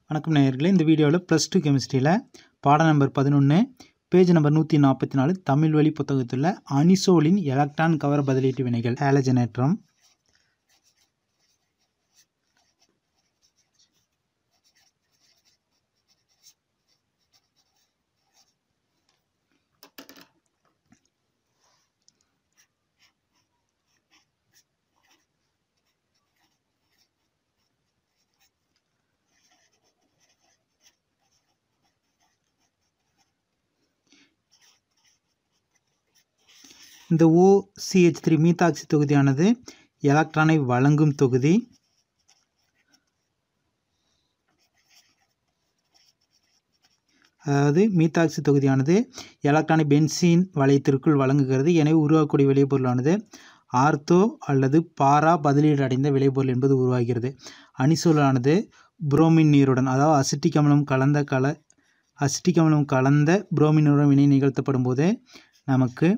வணக்கம் நேயர்களே இந்த வீடியோவில் ப்ளஸ் டூ கெமிஸ்ட்ரியில் பாடம் நம்பர் பதினொன்று பேஜ் நம்பர் நூற்றி நாற்பத்தி நாலு தமிழ் வழி புத்தகத்தில் அனிசோலின் எலக்ட்ரான் கவர் பதிலீட்டு வினைகள் ஹேலஜனேற்றம் இந்த ஓசிஹெச் த்ரீ மீத்தாக்சி தொகுதியானது எலக்ட்ரானை வழங்கும் தொகுதி அதாவது மீத்தாக்சி தொகுதியானது எலக்ட்ரானை பென்சீன் வளையத்திற்குள் வழங்குகிறது எனவே உருவாக்கக்கூடிய விளைபொருளானது ஆர்த்தோ அல்லது பாரா பதிலீடு அடைந்த விளைபொருள் என்பது உருவாகிறது அனிசோலானது புரோமின் நீருடன் அதாவது அசிட்டிக் அமிலம் கலந்த கல அசிட்டிக் அமிலம் கலந்த புரோமின் நீருடன் வினை நிகழ்த்தப்படும் போது நமக்கு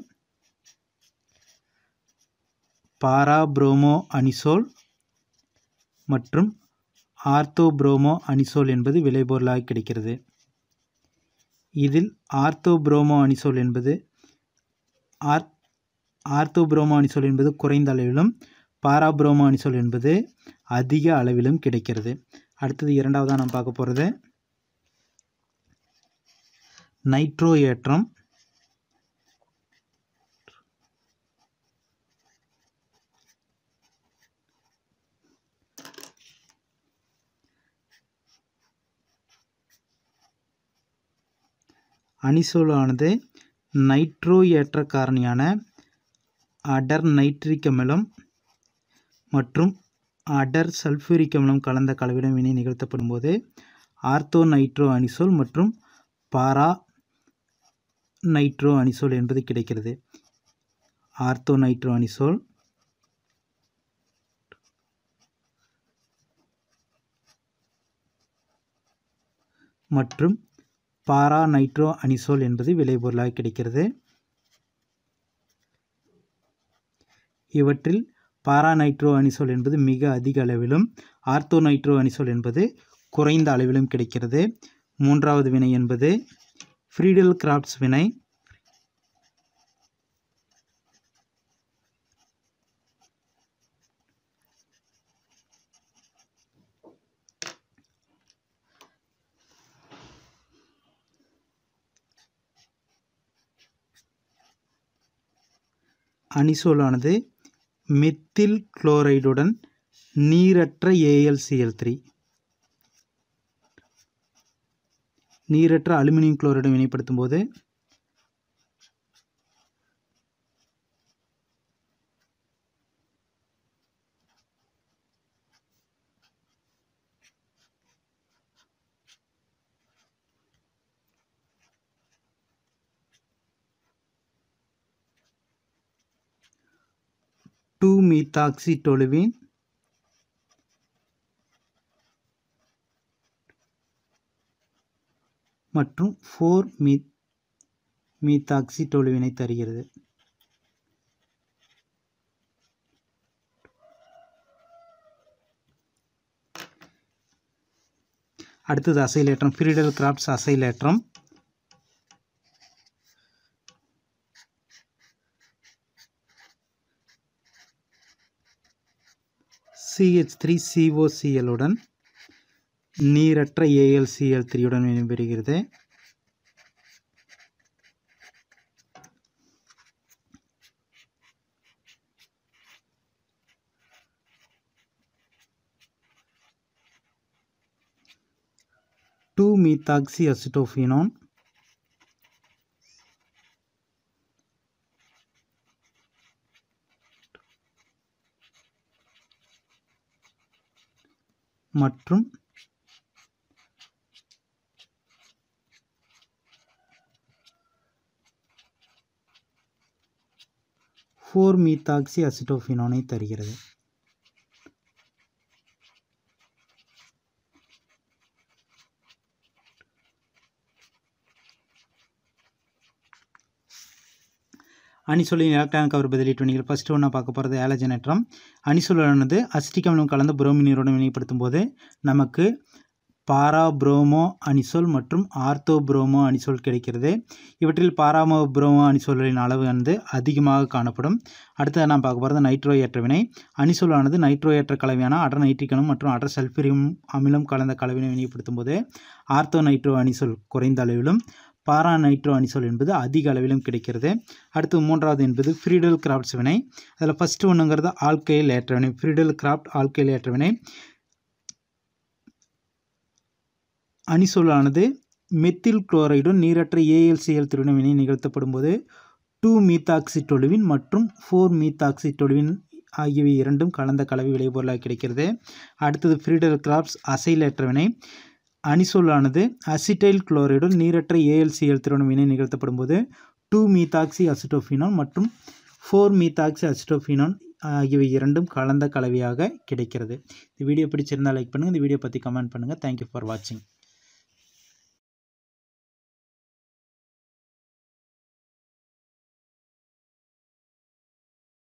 பாராப்ரோமோ அனிசோல் மற்றும் ஆர்த்தோப்ரோமோ அனிசோல் என்பது விளைபொருளாக கிடைக்கிறது இதில் ஆர்த்தோப்ரோமோ அனிசோல் என்பது ஆர் ஆர்த்தோப்ரோமோ அனிசோல் என்பது குறைந்த அளவிலும் பாராப்ரோமோ அனிசோல் என்பது அதிக அளவிலும் கிடைக்கிறது அடுத்தது இரண்டாவதாக நம்ம பார்க்க போகிறது நைட்ரோ ஏற்றம் அனிசோலானது நைட்ரோ ஏற்ற காரணியான அடர் நைட்ரிக் அமிலம் மற்றும் அடர் சல்ஃபூரிக் அமிலம் கலந்த கலவையுடன் வினை நிகழ்த்தப்படும் போது ஆர்த்தோ நைட்ரோ அனிசோல் மற்றும் பாரா நைட்ரோ அனிசோல் என்பது கிடைக்கிறது ஆர்த்தோ நைட்ரோ அனிசோல் மற்றும் பாரா நைட்ரோ அனிசோல் என்பது விளைபொருளாக கிடைக்கிறது இவற்றில் பாரா நைட்ரோ அனிசோல் என்பது மிக அதிக அளவிலும் ஆர்த்தோ நைட்ரோ அனிசோல் என்பது குறைந்த அளவிலும் கிடைக்கிறது மூன்றாவது வினை என்பது ஃப்ரீடல் கிராப்ட்ஸ் வினை அனிசோலானது மெத்தில் குளோரைடுடன் நீரற்ற ஏஎல்சிஎல் த்ரீ நீரற்ற அலுமினியம் குளோரைடு வினைப்படுத்தும் போது டூ மீத்தாக்சி டொலுவின் மற்றும் ஃபோர் மீ மீத்தாக்சி டொலுவினை தருகிறது அடுத்தது அசைலேற்றம் ஃப்ரீடல் கிராப்ட்ஸ் அசைலேற்றம் சிஹெச் த்ரீ சிஓசிஎல்லுடன் நீரற்ற ஏஎல்சிஎல் த்ரீயுடன் வினைபெறுகிறது டூ மீத்தாக்சி அசிட்டோஃபினோன் மற்றும் ஃபோர் மீத்தாக்சி அசிட்டோஃபினோனை தருகிறது அனிசோலின் எலக்ட்ரான் கவர் பதிலீட்டு வினைகள் ஃபஸ்ட்டு ஒன்றா பார்க்க போகிறது ஆலஜனேற்றம் அனிசோலானது அசிட்டிக் அமிலம் கலந்த புரோமின் நீருடன் வினைப்படுத்தும் போது நமக்கு பாரா புரோமோ அனிசோல் மற்றும் ஆர்த்தோ புரோமோ அனிசோல் கிடைக்கிறது இவற்றில் பாராமோ புரோமோ அனிசோல்களின் அளவு வந்து அதிகமாக காணப்படும் அடுத்தது நாம் பார்க்க போகிறது நைட்ரோ ஏற்ற வினை அனிசோல் ஆனது நைட்ரோ ஏற்ற கலவையான அடர் நைட்ரிகனும் மற்றும் அடர் சல்ஃபரியும் அமிலம் கலந்த கலவினை வினைப்படுத்தும் போது ஆர்த்தோ நைட்ரோ அனிசோல் குறைந்த அளவிலும் பாரா நைட்ரோ அனிசோல் என்பது அதிக அளவிலும் கிடைக்கிறது அடுத்து மூன்றாவது என்பது ஃப்ரீடல் கிராஃப்ட்ஸ் வினை அதில் ஃபஸ்ட்டு ஒன்றுங்கிறது ஆல்கைல் ஏற்ற வினை ஃப்ரீடல் கிராஃப்ட் ஆல்கைல் ஏற்ற வினை அனிசோலானது மெத்தில் குளோரைடும் நீரற்ற ஏஎல்சிஎல் திருவினை வினை நிகழ்த்தப்படும் போது டூ மீத்தாக்சிட்டொலுவின் மற்றும் ஃபோர் மீத்தாக்சிட்டொலுவின் ஆகியவை இரண்டும் கலந்த கலவை விளைபொருளாக கிடைக்கிறது அடுத்தது ஃப்ரீடல் கிராப்ஸ் அசைலேற்ற வினை அனிசோலானது அசிட்டைல் குளோரைடும் நீரற்ற ஏஎல்சிஎல் திருவினை வினை நிகழ்த்தப்படும் போது டூ மீத்தாக்சி அசிட்டோஃபினான் மற்றும் ஃபோர் மீத்தாக்சி அசிட்டோஃபினான் ஆகியவை இரண்டும் கலந்த கலவையாக கிடைக்கிறது இந்த வீடியோ பிடிச்சிருந்தால் லைக் பண்ணுங்கள் இந்த வீடியோ பற்றி கமெண்ட் பண்ணுங்கள் தேங்க்யூ ஃபார் வாட்சிங்